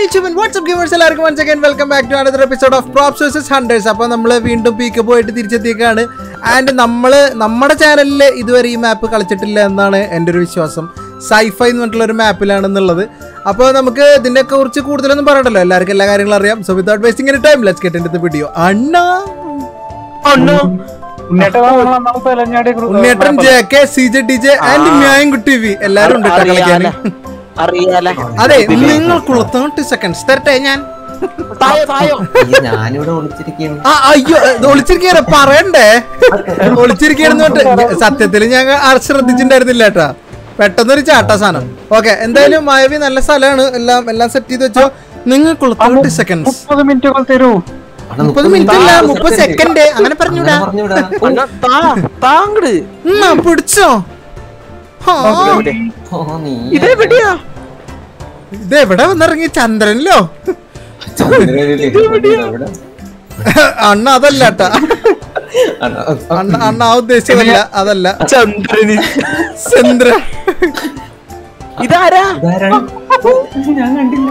YouTube what's up gamers എല്ലാവർക്കും once again welcome back to another episode of props versus hunters അപ്പോൾ നമ്മൾ വീണ്ടും peak പോയിട്ട് തിരിച്ചെത്തിയേക്കാണ് ആൻഡ് നമ്മൾ നമ്മുടെ ചാനലിൽ ഇതുവരെ ഈ മാപ്പ് കളിച്ചിട്ടില്ല എന്നാണ് എൻ്റെ ഒരു വിശ്വാസം സൈഫൈ എന്ന് പറഞ്ഞിട്ടുള്ള ഒരു മാപ്പിലാണെന്നുള്ളത് അപ്പോൾ നമുക്ക് ഇതിനെ കുറിച്ച് കൂടുതലൊന്നും പറയണ്ടല്ലോ എല്ലാവർക്കും എല്ലാ കാര്യങ്ങളും അറിയാം so without wasting any time let's get in video അണ്ണ ഉണ്ണേട്ടൻ J K C J T J and മ്യായൻകുട്ടി വി എല്ലാവരും ഉണ്ട് കേട്ടോ കളിക്കാൻ അറിയാലേ അതെ നിങ്ങൾക്കുള്ള തേർട്ടി സെക്കൻഡ്സ് തരട്ടെ ഞാൻ തായോ തായോ ഈ ഞാനിവിടെ ഒളിച്ചിരിക്കുകയാണ് ആ അയ്യോ ഇത് ഒളിച്ചിരിക്കുകയാണ് പറയണ്ടേ ഒളിച്ചിരിക്കുകയാണെന്ന് പറഞ്ഞിട്ട് സത്യത്തിൽ ഞാൻ ആ- ശ്രദ്ധിച്ചിട്ടുണ്ടായിരുന്നില്ല കേട്ടാ പെട്ടെന്നൊരു ചാട്ടാ സാധനം ഓക്കെ എന്തായാലും മായവി നല്ല സ്ഥലമാണ് എല്ലാം എല്ലാം സെറ്റ് ചെയ്ത് വെച്ചോ നിങ്ങൾക്കുള്ള തേർട്ടി സെക്കൻഡ്സ് മുപ്പത് മിനിറ്റുകൾ തരൂ അണ്ണാ, മുപ്പത് മിനിറ്റ് അല്ല മുപ്പത് സെക്കൻഡ് അങ്ങനെ പറഞ്ഞൂടാ അങ്ങനെ പറഞ്ഞുവിടാ. അണ്ണാ, താ താങ്കട് എന്നാ പിടിച്ചോ ഹാ, ഓ, നീ ഇതെവിടെയാ ഇത് എവിടെ വന്നിറങ്ങി ചന്ദ്രനിലോ ചന്ദ്രനിലെ എവിടെ? അണ്ണ അതല്ല കേട്ടാ അണ്ണാ, അണ്ണ അണ്ണ ആ ഉദ്ദേശിച്ചതല്ല അതല്ല ചന്ദ്രന് ചന്ദ്ര ഇതാരാ ഇതാരാണ്? ഞാൻ കണ്ടില്ല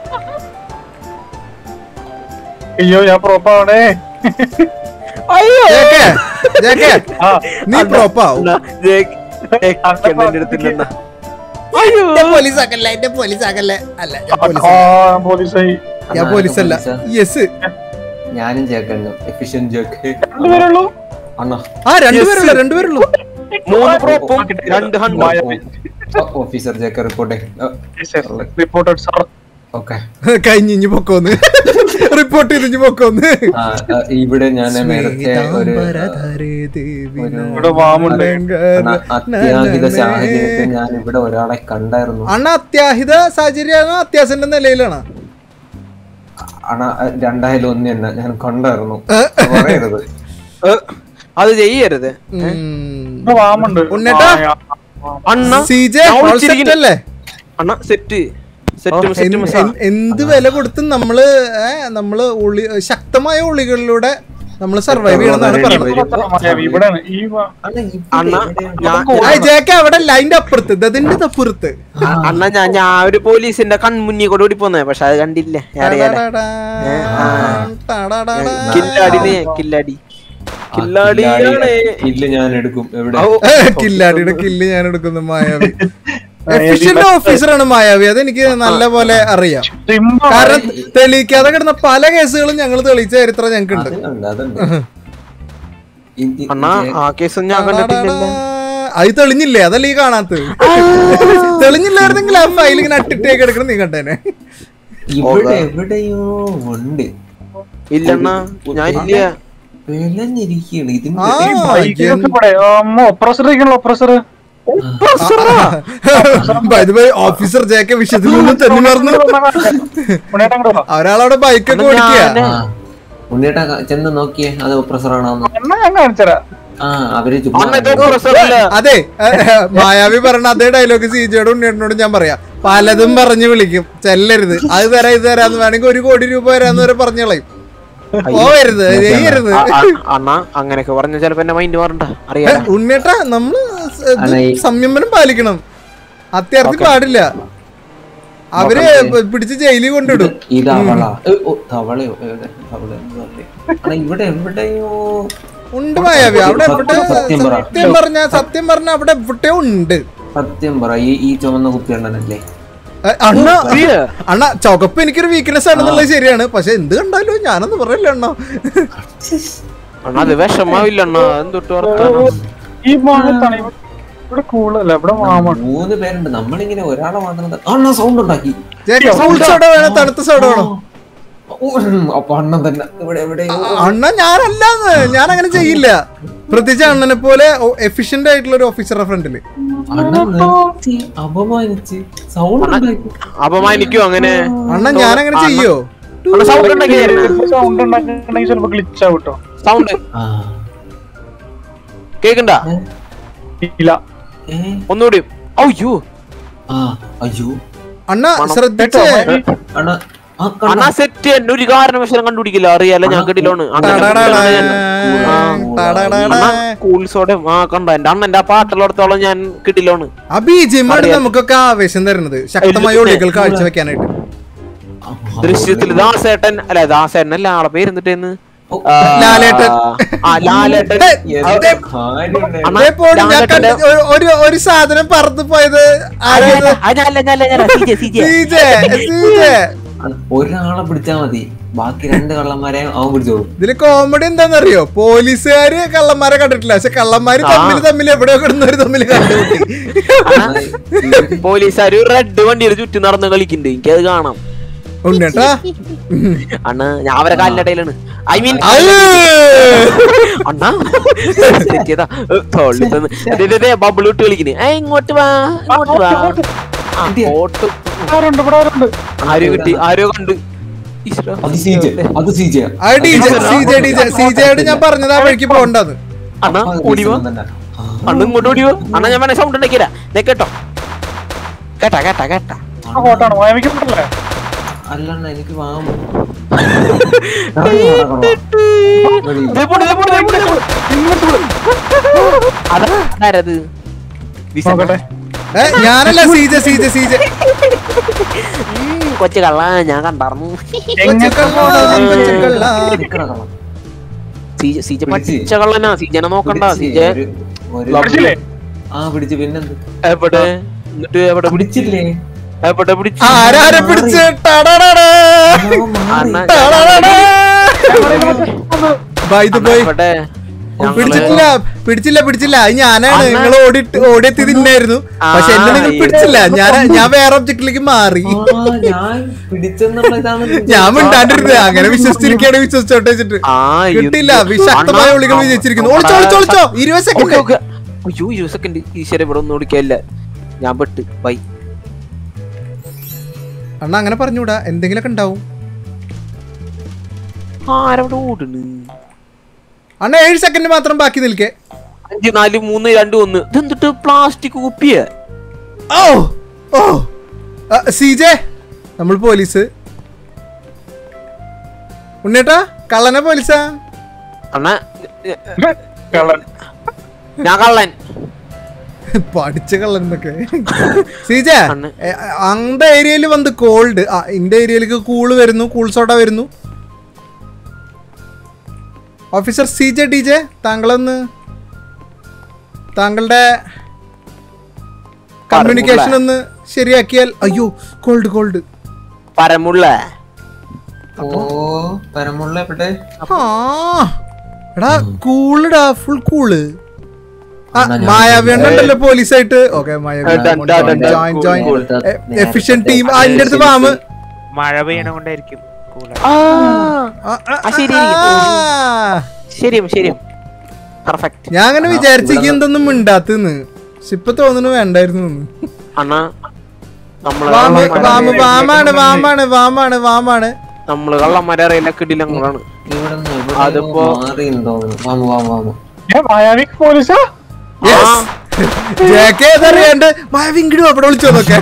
അയ്യോ ഞാൻ പ്രോപ്പാണേ അയ്യോ ജേക്കെ, ജേക്കെ, ആ നീ പ്രോപ്പാവും അണ്ണാ, ജെ- ജെ- എന്റെ അടുത്തില്ലെന്നാ. അയ്യോ എന്റെ പോലീസ് ആക്കല്ലേ എന്റെ പോലീസ് ആക്കല്ലേ അല്ല ഞാൻ പോലീസ് ആ പോലീസായി ഞാൻ പോലീസ് അല്ല യെസ് ഞാനും ചേക്കണ്ണും എഫിഷ്യൻ ജേക്ക് രണ്ടുപേരുള്ളൂ അണ്ണാ ആ രണ്ടുപേരുള്ളൂ രണ്ടുപേരുള്ളൂ മൂന്ന് പ്രോപ്പും രണ്ട് hunt officer Jake report reported sir okay കഴിഞ്ഞ് ഇഞ്ഞ് പൊക്കോന്ന് റിപ്പോർട്ട് ചെയ്ത് ഇഞ്ഞ് പൊക്കോന്ന് ഇവിടെ ഞാൻ നേരത്തെ ഒരു ഇവിടെ വാമുണ്ട്. അണ്ണാ, അത്യാഹിത സാഹചര്യത്തിൽ ഞാൻ ഇവിടെ ഒരാളെ കണ്ടായിരുന്നു അണ്ണ അത്യാഹിത സാഹചര്യമാണോ അത്യാസന്റെ നിലയിലാണോ അണ രണ്ടായാലും ഒന്ന് തന്നെ ഞാൻ കണ്ടായിരുന്നു പറയരുത് അത് ചെയ്യരുത് ഉം. ഇവിടെ വാമുണ്ട് ഉണ്ണേട്ടാ? ആ, ആ, അണ്ണ സി ജെ ഞാൻ all വിളിച്ചിരിക്കുന്നു. set അല്ലേ അണ്ണ സെറ്റ് സെറ്റും സെറ്റും എന്ത്- എന്ത്- എന്ത് വില കൊടുത്തും നമ്മള് ഏ, നമ്മള് ഉളി ശക്തമായ ഉളികളിലൂടെ നമ്മൾ സർവൈവ് ചെയ്യണമെന്നാണ് പറയുന്നത് ആ, മായാവി, ഇവിടെയാണ് ഈ വാ- അണ്ണാ, ഇവിടെ അണ്ണ എവിടെയാണ്? ഞാൻ ആ ജേക്ക അവിടെ ലൈൻ്റെ അപ്പുറത്ത് ഇതിന്റെ അപ്പുറത്ത് അണ്ണ ഞാൻ ഞാൻ ഒരു പോലീസിന്റെ കൺമുന്നിൽ കൂടെ ഓടി പോന്നേ പക്ഷെ അത് കണ്ടില്ല അറിയാലേ ടടടടാ, ആ. ടടടടാ. കില്ലാടി നീ കില്ലാടി കില്ലാടിയാണ് ഇല്ല ഞാൻ എടുക്കും എവിടെ ഔ, ഏ, കില്ലാടിയുടെ കില്ല് ഞാൻ എടുക്കുന്നു മായാവി എഫിഷ്യന്റ് ഓഫീസറാണ് മായാവി അതെനിക്ക് നല്ല പോലെ അറിയാം സിംഹം കാരണം തെളിയിക്കാതെ കിടന്ന പല കേസുകളും ഞങ്ങൾ തെളിയിച്ച ചരിത്രം ഞങ്ങൾക്കുണ്ട് അതുണ്ട് അതുണ്ട് ഇത് ഇത് അണ്ണാ ആ കേസ് ഞാൻ കണ്ടിട്ടില്ലല്ലോ അത് തെളിഞ്ഞില്ലേ അതല്ലേ ഈ കാണാത്തത് തെളിഞ്ഞില്ലായിരുന്നെങ്കിൽ ആ ഫയൽ ഇങ്ങനെ അട്ടിട്ടേക്ക് എടുക്കണം നീ കണ്ടേനെ ഇവിടെ എവിടെയോ ഉണ്ട് ഇല്ലണ്ണ ഞാൻ ഇല്ല വിളഞ്ഞിരിക്കുകയാണ് ഇതിന് ആ ബൈക്കിലൊക്കെ ഇവിടെ അമ്മ ഒപ്രസർ ഇരിക്കണല്ലോ ഒപ്രസർ ഓഫീസർ ജേക്ക വിഷയത്തിൽ നിന്നും തെന്നി മറന്നു ഉണ്ണേട്ടാ അങ്ങോട്ട് വാ. ഒരാളവിടെ ബൈക്കൊക്കെ ഓടിക്കുക ഞാന് ആ ഉണ്ണിയേട്ടാ ക- ചെന്ന് നോക്കിയേ അത് പ്രൊഫസറാണോ എന്നാ ഞാൻ കാണിച്ചരാ ആ അവര് ചുമ്മാ അണ്ണ ഇത് പ്രൊഫസറല്ല അതെ ഏ, ഏ, മായാവി പറഞ്ഞ അതേ ഡയലോഗ് സിജയുടെ ഉണ്ണിയേട്ടനോട് ഞാൻ പറയാം പലതും പറഞ്ഞു വിളിക്കും ചെല്ലരുത് അത് തരാം ഇത് തരാന്ന് വേണമെങ്കിൽ ഒരു കോടി രൂപ തരാന്ന് വരെ പറഞ്ഞു കളയും പോവരുത് ചെയ്യരുത് ആ, ആ, അണ്ണ അങ്ങനെയൊക്കെ പറഞ്ഞ ചിലപ്പോ എന്റെ മൈൻഡ് മാറണ്ട അറിയാലോ ഉണ്ണിയേട്ട നമ്മള് സ് ഇത് അല്ല, ഈ- സംയമനം പാലിക്കണം അത്യാർത്ഥി പാടില്ല അവര് പ- പിടിച്ച് ജയിലിൽ കൊണ്ടിടും ഇത് അവളാ ഏ, ഓ, തവളയോ ഏത് തവള എന്ന് പറഞ്ഞേ. അണ്ണാ, ഇവിടെ എവിടെയോ ഉണ്ട് മായാവി അവിടെ എവിടെ സത്യം പറ. സത്യം പറഞ്ഞ സത്യം പറഞ്ഞ അവിടെ എവിടെയോ ഉണ്ട് സത്യം പറ ഈ ഈ ചുമന്ന കുപ്പിയണ്ണനല്ലേ ഏ, അണ്ണ പ്രിയ, അണ്ണ ചുവപ്പ് എനിക്കൊരു വീക്ക്നെസ് ആണെന്നുള്ളത് ശരിയാണ് പക്ഷെ എന്ത് കണ്ടാലും ഞാനൊന്നും പറയില്ല അണ്ണ അണ്ണ അത് വിഷമാവില്ല അണ്ണ എന്തൊട്ട് വർത്താനം ഈ ഭാഗത്താണ് ഇവിടെ- ഇവിടെ കൂളല്ല ഇവിടെ വാമുണ്ട് മൂന്ന് പേരുണ്ട് നമ്മളിങ്ങനെ ഒരാളെ മാത്രം ത- അണ്ണാ സൗണ്ട് ഉണ്ടാക്കി കൂൾ സോഡ വേണോ തണുത്ത സോഡ വേണോ ഓ, അപ്പൊ അണ്ണൻ തന്നെ ഇവിടെ എവിടെയോ അണ്ണ ഞാനല്ലാന്ന് ഞാൻ അങ്ങനെ ചെയ്യില്ല പ്രത്യേകിച്ച് അണ്ണനെ പോലെ എഫിഷ്യന്റ് ആയിട്ടുള്ള ഒരു ഓഫീസറുടെ ഫ്രണ്ടില് അണ്ണൻ നിർത്തി അപമാനിച്ച് സൗണ്ട് ഉണ്ടാക്കി അപമാനിക്കോ അങ്ങനെ അണ്ണ ഞാൻ അങ്ങനെ ചെയ്യോ അണ്ണ സൗണ്ട് ഉണ്ടാക്കിയായിരുന്നു സൗണ്ട് ഉണ്ടാക്കണമെങ്കിൽ ചിലപ്പോ ഗ്ലിച്ച് ആവും കേട്ടോ സൗണ്ട് ആ കേക്കണ്ട ഇല്ല ഏ ഒന്നുകൂടി അയ്യോ ആ അയ്യോ അണ്ണ ശ്രദ്ധിച്ചേ അണ്ണ ആ കണ്ട അണ്ണാ സെറ്റ് എന്നെ ഒരു കാരണവശാലും കണ്ടുപിടിക്കില്ല അറിയാലോ ഞാൻ കേട്ടില്ലോണ് കൂൾസോടെ ആ കണ്ട എന്റെ അണ്ണന്റെ ആ പാട്ടുള്ളിടത്തോളം ഞാൻ കിട്ടില്ലോണ് ആ ബീജിയമാണ് നമുക്കൊക്കെ ആവേശം തരുന്നത് ശക്തമായ ഒളികൾ കാഴ്ചവെക്കാനായിട്ട് ദൃശ്യത്തില് ദാസേട്ടൻ അല്ല ദാസേട്ടൻ അല്ല ആളെ പേര് എന്നിട്ടേന്ന് ഓ, ലാലേട്ടൻ. ആ ലാലേട്ടൻ എന്ത് കാര്യമുണ്ട്? അണ്ണാ, അതേപോലെ ഞാൻ കണ്ട ലാലേട്ടന്റെ- ഒരു- ഒരു ഒരു സാധനം പറന്നു പോയത് ആരേത് സീജെ സീജെ ഒരാളെ പിടിച്ചാ മതി ബാക്കി രണ്ട് കള്ളന്മാരെ അവൻ പിടിച്ചോളും ഇതില് കോമഡി എന്താണെന്നറിയോ പോലീസുകാര് കള്ളന്മാരെ കണ്ടിട്ടില്ല പക്ഷെ കള്ളന്മാര് തമ്മിൽ തമ്മിൽ എവിടെയോ കിടന്നവര് തമ്മിൽ കണ്ടുമുട്ടി ഇവര് പോലീസുകാര് റെഡ് വണ്ടിയിൽ ചുറ്റും നടന്ന് കളിക്കുന്നുണ്ട് എനിക്കത് കാണാം ഉണ്ണേട്ടാ അണ്ണ ഞാൻ അവരെ കാലിനടയിലാണ് ഐ മീൻ അണ്ണാ തെറ്റിയതാ തൊള്ളി തന്ന് ദേ, ദേ, ദേ, ബബിൾ ഇട്ട് കളിക്കുന്നു ഏ ഇങ്ങോട്ട് വാ ഇങ്ങോട്ട് വാ ആ, ഓട്ട് ആരുണ്ട് ഇവിടെ ആരുണ്ട് ആരോ കിട്ടി ആരോ കണ്ടു ഈശ്വരാ. അത് സീജ അത് സീജ അത് ഡീജെ സീജെ ഡീജെ സീജയോട് ഞാൻ പറഞ്ഞത് ആ വഴിക്ക് പോകണ്ടെന്ന് അണ്ണാ ഓടി വാ അണ്ണ ഇങ്ങോട്ട് ഓടി വാ അണ്ണാ ഞാൻ വേണേ സൗണ്ട് ഉണ്ടാക്കിയരാ ദേ കേട്ടോ കേട്ടാ കേട്ടാ കേട്ടാ ആ കോട്ടാണ് വായമിക്കപ്പെട്ടല്ലേ അല്ലണ്ണ എനിക്ക് വാങ്ങാൻ ദേ പോണ്, ദേ പോണ്, ദേ പോണ്, ദേ പോണ്. ഇങ്ങോട്ട് പോണ്. അതാ ആരത് വിസ- നോക്കട്ടെ ഏ ഞാനല്ല സീജെ സീജെ സീജെ ഉം, കൊച്ചു കള്ള ഞാൻ കണ്ടാർന്നു കൊച്ചുകള്ളാ, കൊച്ചുകള്ളാ. സീജ സീജ പിടിച്ച്. പച്ച കള്ളനാ സീജനെ നോക്കണ്ട സീജ പിടിച്ചില്ലേ ആ പിടിച്ച് പിന്നെന്ത് എവിടെ എന്നിട്ട് എവിടെ പിടിച്ച് പിടിച്ചില്ലേ എവിടെ പിടിച്ച് ആരാരെ പിടിച്ച് ടടടടാ. അണ്ണാ, ടടടടാ. By the way, എവിടെ ഞങ്ങള് പിടിച്ചിട്ടില്ല പിടിച്ചില്ല പിടിച്ചില്ല അത് ഞാനാണ് അണ്ണാ. നിങ്ങൾ ഓടി ഓടിയെത്തി തിന്നായിരുന്നു പക്ഷെ എന്നെ നിങ്ങൾ ആ, പിടിച്ചില്ല ഞാൻ ഞാൻ വേറെ ഒബ്ജക്റ്റിലേക്ക് മാറി ആ, ഞാൻ പിടിച്ചെന്നുള്ള ഇതാണ് ഞാൻ മിണ്ടാണ്ടിരുന്നത് അങ്ങനെ വിശ്വസിച്ചിരിക്കുകയാണ് വിശ്വസിച്ചോട്ടെ വെച്ചിട്ട് ആ, ഇത് കിട്ടില്ല വിശക്തമായ അണ്ണാ, വിളികൾ വിജയിച്ചിരിക്കുന്നു ഒളിച്ചോ ഒളിച്ചോ ഒളിച്ചോ ഇരുപത് ഓക്കേ, സെക്കൻഡ് ഓക്കേ. അയ്യോ ഇരുപത് സെക്കൻഡ് ഈശ്വര ഇവിടെ ഒന്നും ഓടിക്കല്ല ഞാൻ പെട്ട് ബൈ അണ്ണാ അങ്ങനെ പറഞ്ഞൂടാ എന്തെങ്കിലുമൊക്കെ ഉണ്ടാവും ആരവിടെ ഓടുന്നു അണ്ണ ഏഴ് സെക്കൻഡ് മാത്രം ബാക്കി നിൽക്കേ അഞ്ച് നാല് മൂന്ന് രണ്ട് ഒന്ന് ഇതെന്തിട്ട് പ്ലാസ്റ്റിക് കുപ്പിയ ഓ ഓ സീജെ നമ്മൾ പോലീസ് ഉണ്ണേട്ടാ കള്ളനെ പോലീസാ അണ്ണ കള്ളൻ ഞാൻ കള്ളൻ പഠിച്ച കള്ളൻ എന്നൊക്കെ സീജ അണ്ണ. അന്റെ ഏരിയയിൽ വന്ന് കോൾഡ് ആ ഇന്റെ ഏരിയയിലേക്ക് കൂള് വരുന്നു കൂൾ സോഡ വരുന്നു officer C J D J താങ്കളൊന്ന് താങ്കളുടെ കമ്മ്യൂണിക്കേഷൻ ഒന്ന് ശരിയാക്കിയാൽ അയ്യോ കോൾഡ് കോൾഡ് പരമുള്ള ഓ പരമുള്ള എവിടെ ആ എടാ കൂളിടാ ഫുൾ കൂള് ആ എന്നാ ഞാൻ മായാവിയുണ്ടല്ലോ പോലീസായിട്ട് okay done, done, done, join cool, join cool. Efficient team ആ എന്റെ അടുത്ത് പാമ്പ് മഴ പെയ്യണ കൊണ്ടായിരിക്കും കൂള ആ ആ, ആ, ആ, ശരി, ആ. ശരിയും ശരിയും പെർഫെക്റ്റ് ഞാൻ അങ്ങനെ വിചാരിച്ചേക്ക് എന്തൊന്നും മിണ്ടാത്തെന്ന് പക്ഷെ ഇപ്പൊ തോന്നുന്നു വേണ്ടായിരുന്നു എന്ന്. അണ്ണ നമ്മള് വാമ് കള്ളന്മാരെ- വാമ് വാമാണ് വാമാണ് വാമാണ് വാമാണ് നമ്മള് കള്ളന്മാരെ അറിയില്ല കിടിലങ്ങളാണ് ഇവിടെ നിന്ന് അതിപ്പോ- മാറിയുണ്ടോ വാമു വാമു വാമു ഏ മായാവിക്ക് പോലീസാ ജേക്കെ ഏതറിയാണ്ട് മാവിങ്കിടും അവിടെ വിളിച്ചോന്നൊക്കെ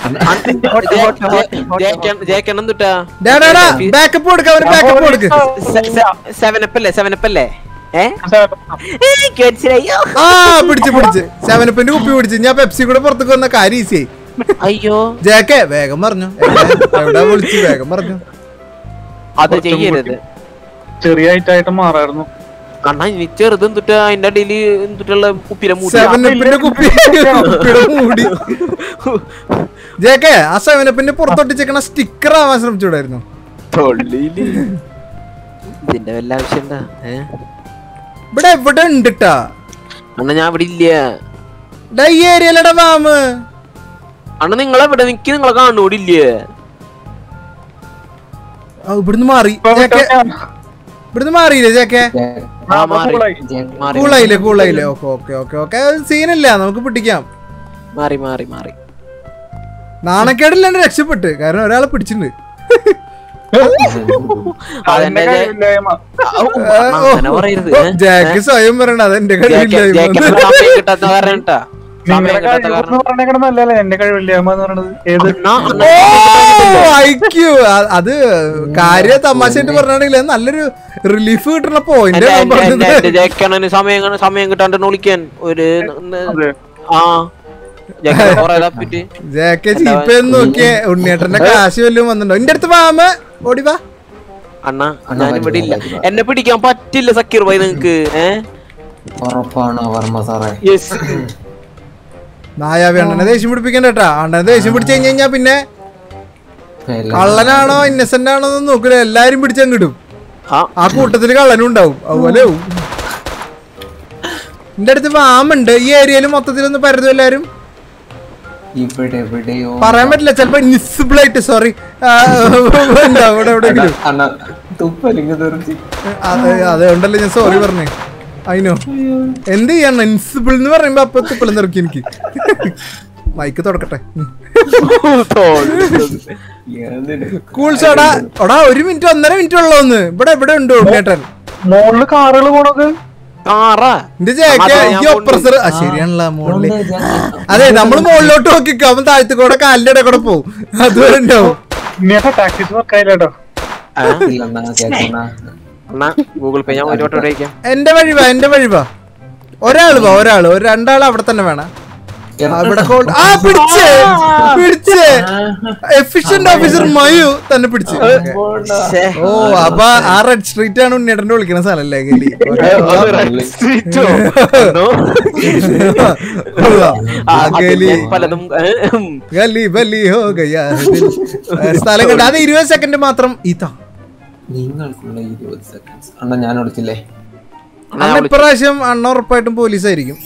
ജയിക്കണം തൊട്ടാ ഡാടാ ബാക്കപ്പ് കൊടുക്ക അവര് ബാക്കപ്പ് കൊടുക്ക് സെവനപ്പ് അല്ലേ സെവനപ്പ് അല്ലേ ഏ എനിക്ക് മനസ്സിലായോ ആ പിടിച്ച് പിടിച്ച് സെവനപ്പിന്റെ കുപ്പി പിടിച്ച് ഞാൻ പെപ്സി കൂടെ പുറത്തേക്ക് വന്ന കാര്യം ഈസിയായി അയ്യോ ജേക്കെ വേഗം പറഞ്ഞു എവിടെ- എവിടെ വിളിച്ച് വേഗം പറഞ്ഞു അത് ചെയ്യരുത് ചെറിയ ഐറ്റായിട്ട് മാറായിരുന്നു അണ്ണാ ഇനി ചെറുത് എന്തുട്ടാ അതിന്റെ അടിയില് എന്തുട്ടുള്ള കുപ്പിര മൂട്ടി സെവനപ്പിന്റെ കുപ്പി കുപ്പിയുടെ മൂടി ജേക്കെ ആ സെവനപ്പിന്റെ പുറത്തൊട്ടിച്ചേക്കണ സ്റ്റിക്കർ ആവാൻ ശ്രമിച്ചൂടായിരുന്നു തൊള്ളിയില് ഇതിന്റെ വല്ല ആവശ്യം എന്താ ഏ ഇവിടെ എവിടെ ഉണ്ടിട്ടാ അണ്ണാ ഞാൻ ഇവിടെ ഇല്ല ഡാ ഈ ഏരിയയിലടാ വാമ് അണ്ണാ നിങ്ങളെവിടെ നിക്ക് നിങ്ങളെ കാണൂടി ഇല്ലേ ആ, ഇവിടുന്ന് മാറി ജേക്കെ ഇവിടുന്ന് മാറിയില്ലേ ജേക്കെ ആ മാറി കൂളായി. മാറി കൂളായില്ലേ കൂളായില്ലേ ഓക്കെ ഓക്കെ ഓക്കെ ഓക്കെ സീനില്ല നമുക്ക് പിടിക്കാം മാറി മാറി മാറി നാണക്കേടില്ലാണ്ട് രക്ഷപ്പെട്ട് കാരണം ഒരാളെ പിടിച്ചിട്ടുണ്ട് അതിന്റെ കഴിവില്ലായ്മ ഔ, അണ്ണാ, അങ്ങനെ പറയരുത് ഓ, ഏ? ജാക്ക് സ്വയം പറയണ്ട അതെന്റെ ജയിക്ക- ജയിക്കാൻ കഴിവില്ല സമയം കിട്ടാത്ത കാരണം കേട്ടാ സമയം നിങ്ങളുടെ കിട്ടാത്ത കഴിവ് കാരണം എന്ന് പറഞ്ഞേക്കണ നല്ലല്ലേ എന്റെ കഴിവില്ലായ്മ എന്ന് പറയണത് ഏത് അണ്ണാ, അണ്ണാ, ഐക്യു അത് കാര്യ തമാശയായിട്ട് പറഞ്ഞാണെങ്കിൽ അത് നല്ലൊരു റിലീഫ് കിട്ടുന്ന പോയിന്റ് എന്റെ- ഞാൻ എന്റെ- എന്റെ- പറഞ്ഞത് എന്റെ ജയിക്കണന് സമയം കാണ- സമയം കിട്ടാണ്ട് വിളിക്കാൻ ഒരു ന- അതെ. ആ ജാക്കി കൊറേ തപ്പിട്ട് ജാക്കെ ജീപ്പേ നോക്കിയേ ഉണ്ണിയേട്ടന്റെ കാശ് വല്ലതും വന്നിട്ടുണ്ടോ എന്റെ അടുത്ത് വാമ ഓടി വാ അണ്ണ അണ്ണ ഞാൻ ഇവിടെ ഇല്ല വരുന്നില്ല. എന്നെ പിടിക്കാൻ പറ്റില്ല സക്കീർ ഭായി നിങ്ങക്ക് ഏഹ് ഉറപ്പാണ് വർമ്മ സാറേ യെസ് നായാവി അണ്ണനെ ദേഷ്യം പിടിപ്പിക്കണ്ട കേട്ടാ അണ്ണനെ ദേഷ്യം പിടിച്ചു കഴിഞ്ഞ് കഴിഞ്ഞാ പിന്നെ എല്ലാം കള്ളനാണോ ഇന്നസെന്റ് ആണോ എന്ന് നോക്കില്ല എല്ലാരും പിടിച്ചങ്ങിടും ആ ആ കൂട്ടത്തില് കള്ളനും ഉണ്ടാവും അതുപോലെ ആവും. എന്റെ അടുത്ത് വാമുണ്ട് ഈ ഏരിയയിൽ മൊത്തത്തിലൊന്ന് പരതും എല്ലാരും ഇവിടെ എവിടെയോ പറയാൻ പറ്റില്ല ചിലപ്പോ ഇൻവിസിബിൾ ആയിട്ട് സോറി ഉണ്ടാവും ഇവിടെ എവിടെയെങ്കിലും അണ്ണ തുപ്പലിങ്ങ് തെറിച്ച് അത് അതുകൊണ്ടല്ലേ ഞാൻ സോറി പറഞ്ഞേ അതിനോ എന്ത് ചെയ്യണം ഇൻസിബിൾ എന്ന് പറയുമ്പോ അപ്പൊ തുപ്പലം നിറക്കി എനിക്ക് മൈക്ക് തുടക്കട്ടെ എന്തിന്? കൂൾ സോടാ എടാ ഒരു മിനിറ്റ് ഒന്നര മിനിറ്റ് ഉള്ളൂ ഒന്ന് ഇവിടെ എവിടെ ഉണ്ട് ഉണ്ണേട്ടൻ മോളില് കാറുകൾ പോണത് കാറാ എന്റെ ജേക്ക അതാ ഞാൻ ഈ ഒപ്രസർ ആ ശരിയാണല്ലോ മുകളില് ഉണ്ട്, ഞാൻ- അതെ നമ്മള് മുകളിലോട്ട് നോക്കിക്കോ അവൻ താഴത്ത് കൂടെ കാലിന്റെ ഇടയിൽ കൂടെ പോകും അതുവരെ ഉണ്ടാവും ഇനിയൊക്കെ ടാക്സിസ് വർക്കായില്ലേട്ടോ ഇല്ലണ്ണാ, കേക്കണ്ണാ. അണ്ണാ ഗൂഗിൾ പേ ഞാൻ ഒരു വട്ടം ഇവിടെ അയക്കാം എന്റെ വഴിവാ എന്റെ വഴിവാ ഒരാള് വാ ഒരാള് ഒരു രണ്ടാൾ അവിടെ തന്നെ വേണം അവിടെ കോൾ- ആ പിടിച്ചേ പിടിച്ചേ എഫിഷ്യന്റ് ഓഫീസർ മയു തന്നെ പിടിച്ച് ശ്ശേ. ഓ അപ്പൊ ആ റെഡ് സ്ട്രീറ്റ് ആണ് ഉണ്ണിയേട്ടന്റെ വിളിക്കുന്ന സ്ഥലല്ലേ ഗലി അത് red street ഓ? എന്നോ? കൊള്ളാം. ആ, ആ അത് ഗലി ഞാൻ പലതും ഏ, ഉം. ഗലി ബലി ഹോ ഗയാ ദിൽ. ഏ, സ്ഥലം കണ്ട അത് ഇരുപത് സെക്കൻഡ് മാത്രം ഇതാ നിങ്ങൾക്കുള്ള ഇരുപത് സെക്കൻഡ്സ് അണ്ണ ഞാൻ വിളിച്ചില്ലേ അണ്ണാ, ഞാൻ അന്ന് വിളി- ഇപ്രാവശ്യം അണ്ണ ഉറപ്പായിട്ടും പോലീസ് ആയിരിക്കും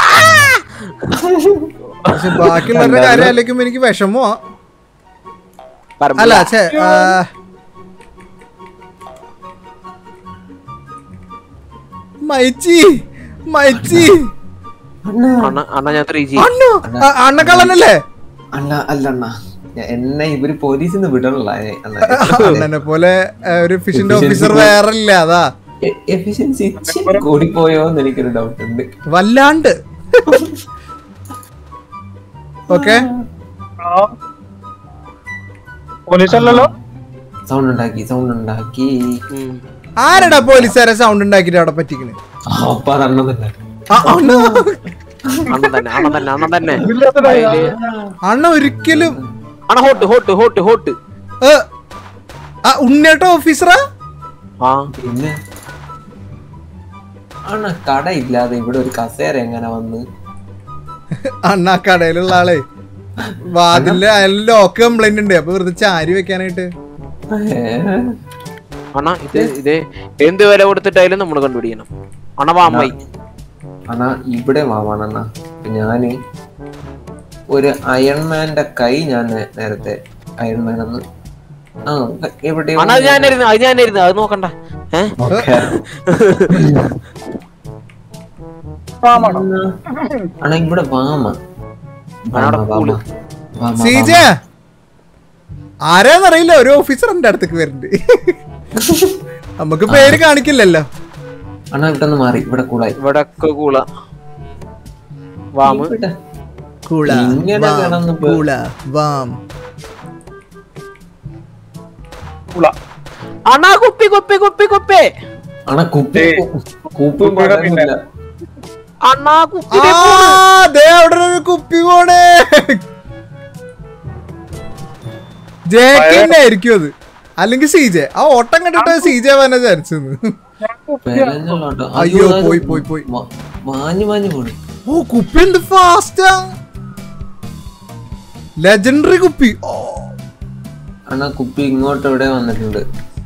പക്ഷെ ബാക്കിയുള്ളവരുടെ കാര്യം ആലോചിക്കുമ്പോ എനിക്ക് വിഷമോ പറമ്പില്ല. അല്ല ഛേ ആ, മൈച്ചി മൈച്ചി അണ്ണ അണ്ണ ഞാൻ ത്രീ ജി അണ്ണു ആ, അണ്ണക്കള്ളനല്ലേ അല്ല അല്ല അണ്ണ എന്നെ ഇവര് പോലീസിൽ നിന്ന് വിടണല്ല അണ്ണനെ പോലെ ആ, ഒരു ഫിഷിന്റെ Efficiency ഓഫീസർ കൂടി. വേറെ ഇല്ല അതാ എഫിഷ്യൻസി ഇച്ചിരി കൂടിപ്പോയോ എന്ന് എനിക്കൊരു ഡൗട്ട് ഉണ്ട് വല്ലാണ്ട് ഓക്കെ പോലീസ് അല്ലല്ലോ സൗണ്ട് ഉണ്ടാക്കി സൗണ്ട് ഉണ്ടാക്കി ആരടാ പോലീസുകാരെ സൗണ്ട് ഉണ്ടാക്കിട്ട് അവിടെ പറ്റിക്കണ് ആ, അപ്പൊ അതണ്ണ തന്നെ ആ, അണ്ണ അണ്ണൻ തന്നെ അണ്ണൻ തന്നെ അണ്ണൻ തന്നെ ഇതില്ലാത്ത അതില് അണ്ണ ഒരിക്കലും അണ്ണ ഹോട്ട് ഹോട്ട് ഹോട്ട് ഹോട്ട് ഏ, ആ ഉണ്ണിയേട്ട ഓഫീസറാ ആ പിന്നെ ആണ് കട ഇല്ലാതെ ഇവിടെ ഒരു കസേര എങ്ങനെ വന്ന് അണ്ണ ആ കടയിലുള്ള ആളെ വാതിലിന്റെ അയാൾ ലോക്ക് കംപ്ലൈന്റ് ഉണ്ട് അപ്പൊ വെറുതെ ചാരി വെക്കാനായിട്ട് ഏ? അണ്ണ ഇത് ഇത് എന്ത് വില കൊടുത്തിട്ടായാലും നമ്മൾ കണ്ടുപിടിക്കണം അണ്ണ വാമ്മായി അണ്ണാ ഇവിടെ വാവാണണ്ണ ഇപ്പൊ ഞാന് ഒരു അയൺമാന്റെ കൈ ഞാൻ നേ- നേരത്തെ അയൺമാൻ എന്ന് ആ എവിടെയോ അണ്ണ അത് ഞാനായിരുന്നു അത് ഞാനായിരുന്നു അത് നോക്കണ്ട ഏ ഓക്കേ. പാമാണോ അണ്ണാ ഇവിടെ വാമ അവിടെ വാമ, കൂള്. വാമ. വാമ, സീജ ആരാന്നറിയില്ല ഒരു ഓഫീസർ എന്റെ അടുത്തേക്ക് വരുന്നുണ്ട് നമുക്ക് പേര് കാണിക്കില്ലല്ലോ അണ്ണാ ഇവിടെ നിന്ന് മാറി ഇവിടെ കൂളായി ഇവിടെ ഒക്കെ കൂള വാമ് ഇവിടെ. കൂള ഇങ്ങനെ വാം, കിടന്ന് പോ- കൂള വാം ഉള്ള അണ്ണാ കുപ്പി കുപ്പി കുപ്പി കുപ്പി അണ്ണാ കുപ്പി ഏയ്. കുപ്പി കുപ്പിയുടെ പറയുന്നില്ല. അണ്ണാ കുപ്പി ആ, ദേ അവിടെ ഒരു കുപ്പി പോണേ ജേക്കന്നെ ആയിരിക്കും അത് അല്ലെങ്കിൽ സീജെ ആ ഓട്ടം കണ്ടിട്ട് സീജെ വന്നെ വിചാരിച്ചത് പെരഞ്ഞുള്ള കേട്ടോ. അയ്യോ, അത് പോയി, പോയി, പോയി. മാ- മാഞ്ഞു മാഞ്ഞു പോണു ഓ കുപ്പി എന്ത് ഫാസ്റ്റാ ലെജൻഡറി കുപ്പി ഓ അണ്ണാ കുപ്പി ഇങ്ങോട്ട് ഇവിടെ വന്നിട്ടുണ്ട്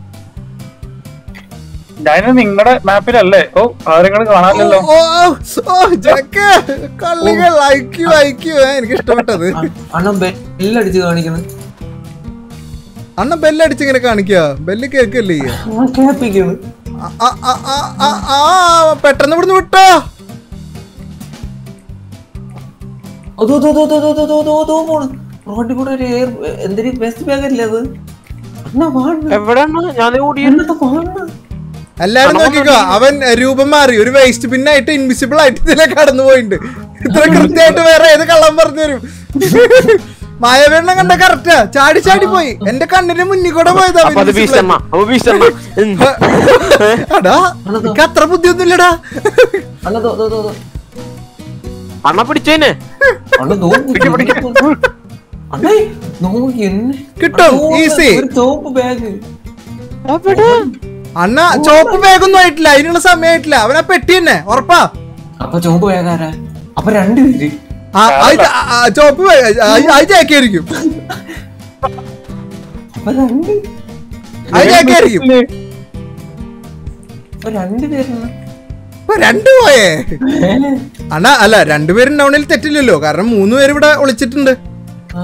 ഞാൻ നിങ്ങളുടെ മാപ്പിലല്ലേ ഓ ആരെങ്കിലും കാണാനില്ലല്ലോ ഓ, ഓ, ഓ, ജാക്ക്, കള്ളികൾ അയക്കൂ അയക്കൂ ഏ, എനിക്ക് ഇഷ്ടപ്പെട്ടത് അണ്ണ ബെല്ലടിച്ച് കാണിക്കണം അണ്ണ ബെല്ലടിച്ച് ഇങ്ങനെ കാണിക്കുക ബെല്ല് കേക്കല്ലേ ഈ? കേപ്പിക്കുന്നു ആ, ആ, ആ, ആ, ആ, ആ, പെട്ടെന്ന് ഇവിടുന്ന് വിട്ടോ അതോ അതോ അതോ അതോ അതോ അതോ അതോ പോണ് റോഡിൽ കൂടെ ഒരു എയർ എന്തൊരു ബെസ്റ്റ് ബാഗ് അല്ലേ അത് അണ്ണ വാണ് എവിടെ അണ്ണാ ഞാൻ ഓടി എന്നിട്ട് വാണ് എല്ലാരും നോക്കിക്കോ അവൻ രൂപം മാറി ഒരു വേസ്റ്റ് പിന്നായിട്ട് ഇൻവിസിബിൾ ആയിട്ട് ഇതിലെ കടന്നു പോയിട്ടുണ്ട് ഇത്ര കൃത്യമായിട്ട് വേറെ ഏത് കള്ളം പറഞ്ഞു തരും മായവെണ്ണം കണ്ട കറക്റ്റാ ചാടി ചാടി പോയി എന്റെ കണ്ണിന് മുന്നിൽ കൂടെ പോയതാ അപ്പൊ അത് വീശണ്ണ അപ്പൊ വീശണ്ണ ഉം. അടാ എനിക്ക് അത്ര ബുദ്ധിയൊന്നുമില്ലടാ അണ്ണ ദോ ദോ ദോ ദോ അണ്ണ പിടിച്ചേനെ അണ്ണ നോക്ക് അണ്ണേ നോക്കി എന്നെ കിട്ടും, അണ്ണാ, നോക്ക്, easy. ഒരു ചോപ്പ് ബാഗ് അണ്ണ ചോപ്പ് ബാഗൊന്നും ആയിട്ടില്ല അതിനുള്ള സമയമായിട്ടില്ല അവനാ പെട്ടി തന്നെ ഉറപ്പാ അപ്പൊ ചോപ്പ് ബാഗ് ആരാ അപ്പൊ രണ്ടുപേര് ആ, അത് ആ, ആ, ചോപ്പ് ബാഗ് അത് ജാക്കിയായിരിക്കും അപ്പൊ രണ്ട് അത് ജാക്കിയായിരിക്കും അപ്പൊ രണ്ടുപേരാണ് ഇപ്പൊ രണ്ടു പോയേ അണ്ണ അല്ല രണ്ടുപേരും ഡൗണിൽ തെറ്റില്ലല്ലോ കാരണം മൂന്ന് പേര് ഇവിടെ ഒളിച്ചിട്ടുണ്ട് ആ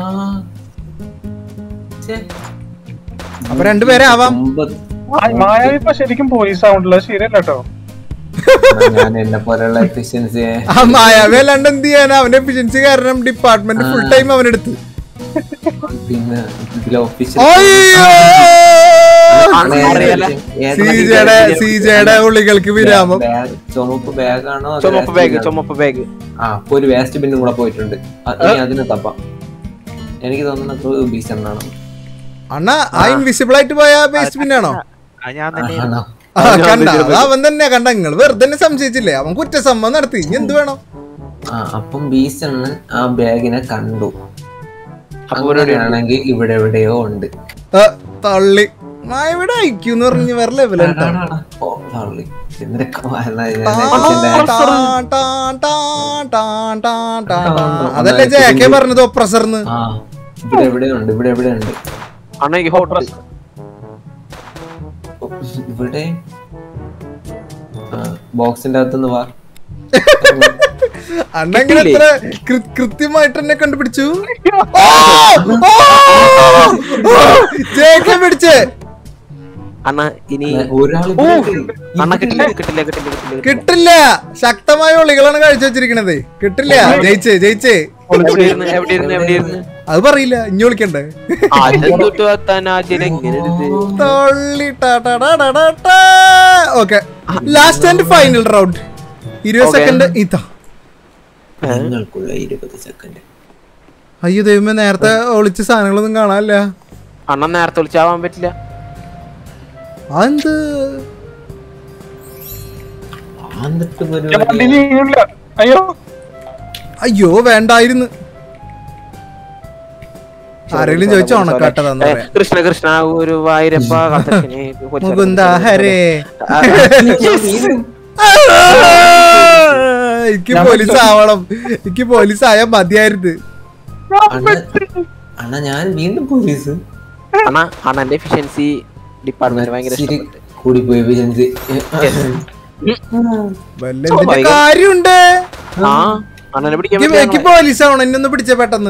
ഛെ. അപ്പൊ രണ്ടുപേരെ ആവാം ഒമ്പത്. മായാവി ഇപ്പൊ ശരിക്കും പോലീസ് ആവണ്ടല്ലോ ശരിയല്ല കേട്ടോ ഞാൻ എന്നെ പോലെയുള്ള എഫിഷ്യൻസിയെ ആ മായാവി അല്ലാണ്ട് എന്ത് ചെയ്യാനാ അവന്റെ എഫിഷ്യൻസി കാരണം ഡിപ്പാർട്ട്മെന്റ് ഫുൾ ടൈം അവനെടുത്ത് പിന്നെ ഇതിലെ ഒഫീഷ്യൽ അയ്യോ അറിയാലോ. സീജയുടെ സീജയുടെ ഉള്ളികൾക്ക് വിരാമം ചുമപ്പ് ബാഗാണോ അതോ ചുമപ്പ് waste ബാഗ് bin ആണോ? ചുമപ്പ് ബാഗ് ആ അപ്പൊ ഒരു വേസ്റ്റ് ബിന്നും കൂടെ പോയിട്ടുണ്ട് അ- ഇനി അതിന് തപ്പാം എനിക്ക് തോന്നുന്നത് ഭീഷണാണ് അണ്ണ ആ ഇൻവിസിബിൾ ആയിട്ട് പോയ ബേസ്റ്റ് പിന്നാണോ അത് ഞാൻ തന്നെ ആണോ ആ, കണ്ട അത് അവൻ തന്നെ കണ്ട നിങ്ങൾ വെറുതെ തന്നെ സംശയിച്ചില്ലേ അവൻ കുറ്റസമ്മതം നടത്തി ഇനി എന്ത് വേണം ആ അപ്പം ഭീഷണൻ ആ ബാഗിനെ കണ്ടു അപ്പൊ അങ്ങനെയാണെങ്കിൽ ഇവിടെ എവിടെയോ ഉണ്ട് ആ, തള്ളി മായവിടെ അയക്കും എന്ന് പറഞ്ഞ് വേറെ ലെവലാണ് ആടാടാ. ഓ, sorry. എന്തൊക്കെ വായന ഞാൻ efficient ആയ- അതല്ലേ ജയാക്കെ പറഞ്ഞത് ഒപ്രസർന്ന് ആ ഇവിടെ എവിടെയോ ഉണ്ട് ഇവിടെ എവിടെയോ ഉണ്ട് അണ്ണ എനിക്ക് ഹോട്ട് ഓ, ഇവിടെ ബോക്സിന്റെ അകത്തുനിന്ന് വാ അന്നെങ്ങനെ എത്ര കൃ- കൃത്യമായിട്ട് എന്നെ കണ്ടുപിടിച്ചു ജയക്കെ പിടിച്ചേ അണ്ണ ഇനി ഒരാൾ അണ്ണ കിട്ടില്ല കിട്ടില്ല കിട്ടില്ല കിട്ടില്ല കിട്ടില്ല ശക്തമായ ഒളികളാണ് കാഴ്ച വെച്ചിരിക്കണത് കിട്ടില്ല ജയിച്ചേ ജയിച്ചേ എവിടെ ഇരുന്ന് എവിടെ ഇരുന്ന് എവിടെ ഇരുന്ന് അത് പറയില്ല ഇനി വിളിക്കണ്ടേ ആദ്യം തൊട്ട് വെത്താൻ ആദ്യം എങ്ങനെ ഇത് തള്ളി okay last and final round ഇരുപത് Okay. സെക്കൻഡ് ഇതാ നിങ്ങൾക്കുള്ള ഇരുപത് സെക്കൻഡ് അയ്യോ ദൈവമേ നേരത്തെ ഒളിച്ച സാധനങ്ങളൊന്നും കാണാനില്ല അണ്ണൻ നേരത്തെ വിളിച്ചാവാൻ പറ്റില്ല അതെന്ത് എന്നിട്ട് ഞാൻ വണ്ടി നീങ്ങില്ല അയ്യോ അയ്യോ വേണ്ടായിരുന്നു ആരെങ്കിലും ചോദിച്ചോ ഉണക്കാട്ടതാന്ന് ഏ, പറയാം കൃഷ്ണ കൃഷ്ണ ഒരു വായിരപ്പ കത്തച്ഛനെ മുകുന്ദ ഹരേ എനിക്ക് പോലീസ് ആവണം എനിക്ക് പോലീസ് ആയാൽ മതിയായിരുന്നു അണ്ണ ഞാൻ വീണ്ടും പോലീസ് അണ്ണ അണ്ണന്റെ എഫിഷ്യൻസി ഡിപ്പാർട്ട്മെന്റ് ഭയങ്കര ഇച്ചിരി ഇഷ്ടപ്പെട്ടു കൂടിപ്പോയി എഫിഷ്യൻസി വല്ല എന്തിന്റെ കാര്യമുണ്ട് ആ അണ്ണനെ പിടിക്കാൻ എനിക്ക് എനിക്ക് പറ്റില്ല പോലീസ് ആവണം എന്നെ ഒന്ന് പിടിച്ച പെട്ടെന്ന്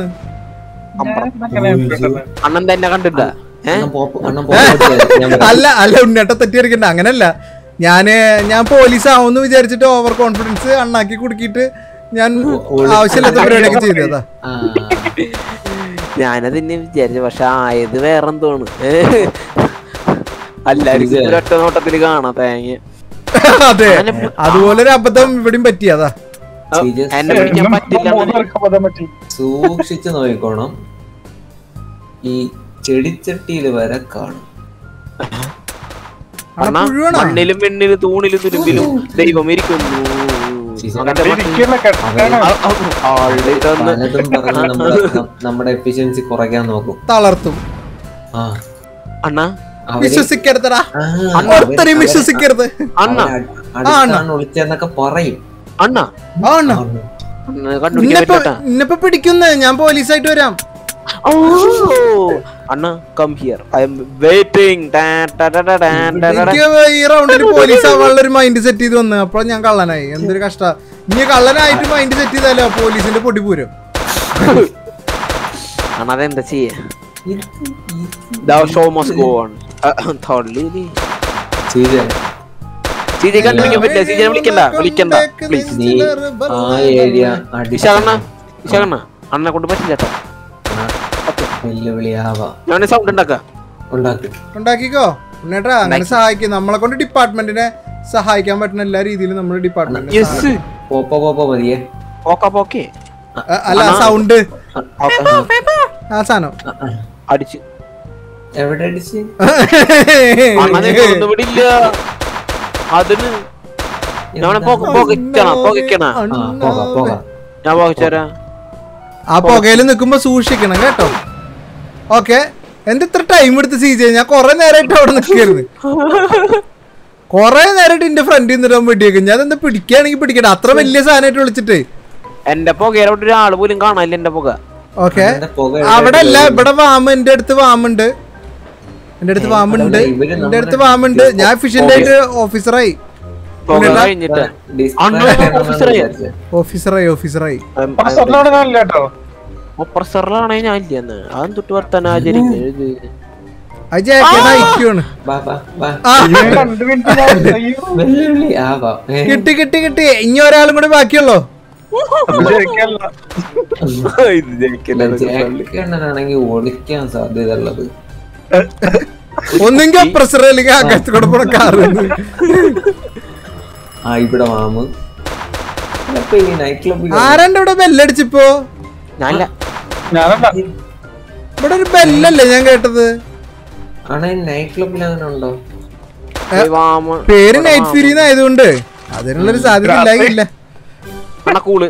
അണ്ണൻ തന്നെ കണ്ടില്ല ഏ അണ്ണൻ പോപ്പ് അണ്ണൻ പോപ്പ് ഞാൻ പറയാം. അല്ല അല്ല ഉണ്ണേട്ട തെറ്റി അടിക്കണ്ട അങ്ങനല്ല ഞാന് ഞാൻ പോലീസ് ആവുമെന്ന് വിചാരിച്ചിട്ട് ഓവർ കോൺഫിഡൻസ് അണ്ണാക്കി കുടുക്കിയിട്ട് ഞാൻ ആവശ്യമില്ലാത്ത പരിപാടിയൊക്കെ ചെയ്തതാ ആ, ഞാനതിന്നെ വിചാരിച്ചു പക്ഷെ ആയത് വേറെന്തോണ് എല്ലാരും ഇത് ഒറ്റ നോട്ടത്തില് കാണാം തേങ്ങ അതെ അതുപോലെ ഒരു അബദ്ധം ഇവിടെയും പറ്റിയതാ serious. എന്നെ പിടിക്കാൻ പറ്റില്ല അണ്ണനെ. സൂക്ഷിച്ചു നോക്കിക്കോണം ഈ ചെടിച്ചട്ടിയിൽ വരെ കാണും അണ്ണാ പുഴുവാണോ? മണ്ണിലും വെണ്ണിലും തൂണിലും തുരുമ്പിലും ദൈവം ഇരിക്കുന്നു ശീശ. അങ്ങനത്തെ ഇരിക്കല്ല കെട്ടാണ് ആ- ആ- ആളുടെ ഇതൊന്ന് പലതും പറഞ്ഞ് നമ്മള് നം- നമ്മുടെ എഫിഷ്യൻസി കുറയ്ക്കാൻ നോക്കും തളർത്തും ആ അണ്ണാ അവര് വിശ്വസിക്കരുതടാ ആ, ഒരുത്തരെയും അവര് വിശ്വസിക്കരുത് അണ്ണാ അവര് അടുത്താണ് ഒളിച്ചെന്നൊക്കെ പറയും അണ്ണാ ആണോ അണ്ണ കണ്ടുപിടിക്കാൻ ഇന്നിപ്പോ പറ്റാ ഇന്നിപ്പോ പിടിക്കുന്നേ ഞാൻ പോലീസായിട്ട് വരാം ഓ അണ്ണ come here I'm waiting എനിക്ക് ഈ റൗണ്ടിൽ പോലീസ് ആവാനുള്ള ഒരു മൈൻഡ് സെറ്റ് ചെയ്ത് വന്ന് അപ്പോൾ ഞാൻ കള്ളനായി എന്തൊരു കഷ്ട ഇനി കള്ളനായിട്ട് മൈൻഡ് സെറ്റ് ചെയ്താലോ പോലീസിന്റെ പൊടി പൂരം അണ്ണ അതെന്താ ചെയ്യാ ഇത് ദാ ഷോ മസ്റ്റ് ഗോ ഓൺ തള്ളി ശരിയാ. സീജെ കണ്ടുപിടിക്കാൻ പറ്റില്ല സീജെ വിളിക്കണ്ട വിളിക്കണ്ട പ്ലീസ് നീ ആ ഏരിയ വിശാഖണ്ണ വിശാഖണ്ണ അണ്ണനെ കൊണ്ട് പറ്റില്ല കേട്ടോ വെല്ലുവിളിയാവാം ഞാൻ സൗണ്ട് ഉണ്ടാക്കാം ഉണ്ടാക്കി ഉണ്ടാക്കിക്കോ ഉണ്ണേട്ടാ അങ്ങനെ സഹായിക്കും നമ്മളെ കൊണ്ട് ഡിപ്പാർട്ട്മെന്റിനെ സഹായിക്കാൻ പറ്റുന്ന എല്ലാ രീതിയിലും നമ്മൾ ഡിപ്പാർട്ട്മെന്റ് യെസ് പോപ്പ പോപ്പ മതിയേ ഓക്കെ ഓക്കെ അല്ല സൗണ്ട് ആ സാധനം ആ, ആ. അടിച്ച് എവിടെ അടിച്ച് അണ്ണനെ കൊണ്ടു വിടില്ല അതിന് ഞാനെ പോകയ്ക്കണ പോകയ്ക്കണ ആ പോകാം പോകാം ഞാൻ പോകച്ചേരാ ആ പുകയിൽ നിൽക്കുമ്പോ സൂക്ഷിക്കണം കേട്ടോ ഓക്കെ എന്ത് ഇത്ര ടൈം എടുത്ത് സീ ചെയ്ത് ഞാൻ കൊറേ നേരമായിട്ട് അവിടെ നിൽക്കായിരുന്നു കൊറേ നേരമായിട്ട് എന്റെ ഫ്രണ്ടിൽ നിന്നിട്ട് വെടിയേക്കും ഞാൻ എന്താ പിടിക്കുകയാണെങ്കിൽ പിടിക്കട്ടെ അത്ര വലിയ സാധനമായിട്ട് വിളിച്ചിട്ട് എന്റെ പുകയിലോട്ട് ഒരാൾ പോലും കാണാനില്ല എന്റെ പുക ഓക്കെ അതിന്റെ പുക അവിടെ അല്ല ഇവിടെ വാമ എന്റെ അടുത്ത് വാമുണ്ട് എന്റെ അടുത്ത് വാമുണ്ട് ഇവര് എന്റെ അടുത്ത് വാമുണ്ട് ഞാൻ എഫിഷ്യന്റ് ആയിട്ട് ഓഫീസറായി പുക കഴിഞ്ഞിട്ട് ഡിസ്പ്ലേ അണ്ണാ, ആണെന്നാണ് ഓഫീസറെ. വിചാരിച്ചത്. ഓഫീസറായി ഓഫീസറായി അവിടെ കാണില്ല കേട്ടോ പ്രൊഫസറിലാണേ ഞാൻ ഇല്ലെന്ന് അതും തൊട്ട് വർത്താനം ആചരിക്കുന്നത് അത് ജാക്കേട്ട് അയക്കുവാണ് വാ, വാ, വാ. ആ ഞാൻ രണ്ട് മിനിറ്റ് ഞാൻ അയ്യോ വെല്ലുവിളി ആ വാ. ഏ, കിട്ടി കിട്ടി കിട്ടി ഇനി ഒരാളും കൂടി ബാക്കിയുള്ളോ ശരിക്കല്ല ജാക്കണ്ണനാണെങ്കിൽ ഒളിക്കാൻ സാധ്യത ഉള്ളത് ഒന്നെങ്കിൽ പ്രഷർ അല്ലെങ്കിൽ ആകാശത്ത് കൂടെ പോണ കാറ് ആ ഇവിടെ മാമ് അപ്പൊ ഈ നൈറ്റ് ക്ലബിൽ ആരാണ്ട് ഇവിടെ ബെല്ലടിച്ചിപ്പോ ഞാനല്ല ഞാനല്ല ഇവിടെ ഒരു ബെല്ലല്ലേ ഞാൻ കേട്ടത് ആണെ നൈറ്റ് ക്ലബിൽ അങ്ങനെ ഉണ്ടോ ഏയ് വാമ പേര് നൈറ്റ് ഫിരീന്ന് ആയതുകൊണ്ട് അതിനുള്ളൊരു സാധ്യത ഇല്ലായില്ല അണ്ണ കൂള്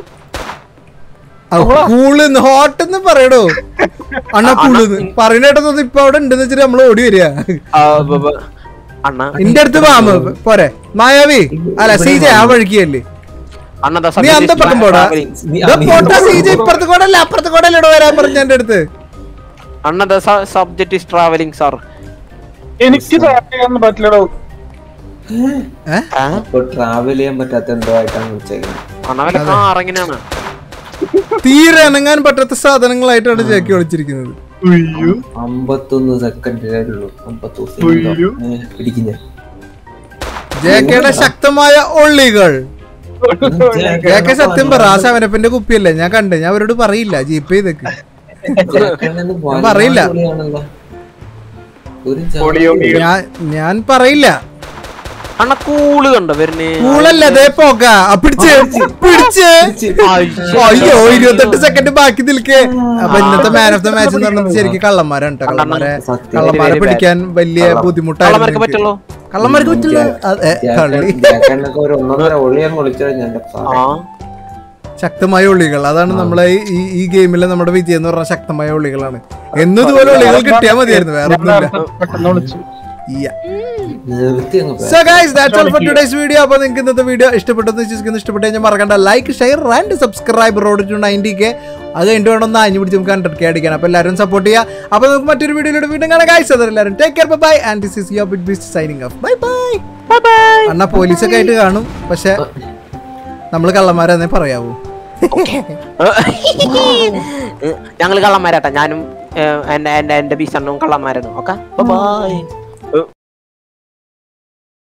കൂള് ഹോട്ട് എന്ന് പറയടോ അണ്ണ കൂള് പറയണേട്ടത് ഇപ്പൊ അവിടെ ഉണ്ടെന്ന് വെച്ചിട്ട് നമ്മൾ ഓടി വരിക ആ, ബ- ബ- അണ്ണ എന്റെ അടുത്ത് വാമ പോരെ മായാവി അല്ല സീജ ആ വഴിക്കല്ലേ അണ്ണ ദാ നീ subject അന്തപ്പെട്ടം പോടാ traveling. നീ- ദാ ആ, നീ- പോട്ടെ സീജ ഇപ്പുറത്ത് കൂടെ അല്ല അപ്പുറത്ത് കൂടെ അല്ലേ വരാൻ പറഞ്ഞ എന്റെ അടുത്ത് അണ്ണ the subject is travelling sir എനിക്ക് ട്രാക്ക് ചെയ്യാൻ പറ്റില്ലടോ ഏ? അപ്പൊ ട്രാവൽ ചെയ്യാൻ പറ്റാത്ത എന്തോ ആയിട്ടാണ് വിളിച്ചേക്കുന്നത് അണ്ണ വല്ല കാർ എങ്ങനെയാണ് തീരെ അനങ്ങാൻ പറ്റാത്ത സാധനങ്ങളായിട്ടാണ് ജാക്കി വിളിച്ചിരിക്കുന്നത് അയ്യോ അമ്പത്തൊന്ന് സെക്കൻഡിലേ ഉള്ളൂ അമ്പത്തൊന്ന് അയ്യോ. പിടിക്കുന്ന ജേക്കയുടെ ശക്തമായ ഒള്ളികൾ ജേക്കെ സത്യം പറ ആ സെവനപ്പിന്റെ കുപ്പിയല്ലേ ഞാൻ കണ്ട് ഞാൻ അവരോട് പറയില്ല ജീപ്പ് ചെയ്തേക്ക് പറയില്ല. ഒരു ഓടിയോ ഞാൻ ഞാൻ പറയില്ല അണ്ണ കൂള് കണ്ടോ വരുന്നേ കൂളല്ല അതേ പോക ആ, പിടിച്ച് പിടിച്ച് അയ്യോ ഇരുപത്തെട്ട് സെക്കൻഡ് ബാക്കി നിൽക്കേ അപ്പൊ ഇന്നത്തെ മാൻ ഓഫ് ദ മാച്ച് എന്ന് പറഞ്ഞത് ശരിക്കും കള്ളന്മാരാണ് കേട്ടോ കള്ളന്മാരെ സത്യം. കള്ളന്മാരെ പിടിക്കാൻ വലിയ കള്ളന്മാർക്ക് ബുദ്ധിമുട്ടായിരുന്നു പറ്റുള്ളൂ കള്ളന്മാർക്ക് പറ്റില്ല അതെ കള്ളി ജാക്കണ്ണൊക്കെ ഒരു ഒന്നൊന്നര ഒളിയാൻ വിളിച്ചത് ഞാൻ ആ ശക്തമായ ഉള്ളികൾ അതാണ് നമ്മളെ ഈ- ഈ ഈ ഗെയിമിലെ നമ്മുടെ വിജയം എന്ന് പറഞ്ഞ ശക്തമായ ഉള്ളികളാണ് എന്നതുപോലെ ഉള്ളികൾ കിട്ടിയാൽ മതിയായിരുന്നു വേറെ ഒന്നുമില്ല പെട്ടെന്ന് വിളിച്ചു Yeah. നിർത്തി അങ്ങ് പോ. So guys, that's all for today's video. അപ്പോൾ നിങ്ങൾക്ക് ഇന്നത്തെ വീഡിയോ ഇഷ്ടപ്പെട്ടെന്ന് വിശ്വസിക്കുന്നു ഇഷ്ടപ്പെട്ട് കഴിഞ്ഞാൽ മറക്കണ്ട like share and subscribe road to ninety K അത് കഴിഞ്ഞിട്ട് വേണം ഒന്ന് അഞ്ഞു പിടിച്ച് നമുക്ക് ഹൺഡ്രഡ് കെ അടിക്കാൻ അപ്പോൾ എല്ലാവരും സപ്പോർട്ട് ചെയ്യുക അപ്പോൾ നമുക്ക് മറ്റൊരു വീഡിയോയിലൂടെ വീണ്ടും കാണാം ഗൈസ് അതെല്ലാവരും take care bye and this is your big beast signing off bye bye അണ്ണ പോലീസൊക്കെ ആയിട്ട് കാണും പക്ഷെ നമ്മൾ കള്ളന്മാരെന്നേ പറയാവൂ ഞങ്ങൾ കള്ളന്മാരാട്ടാ ഞാനും ഏഹ്, എന്റെ എന്റെ എന്റെ ബീസണ്ണും കള്ളന്മാരാണ് ഓക്കെ ബൈ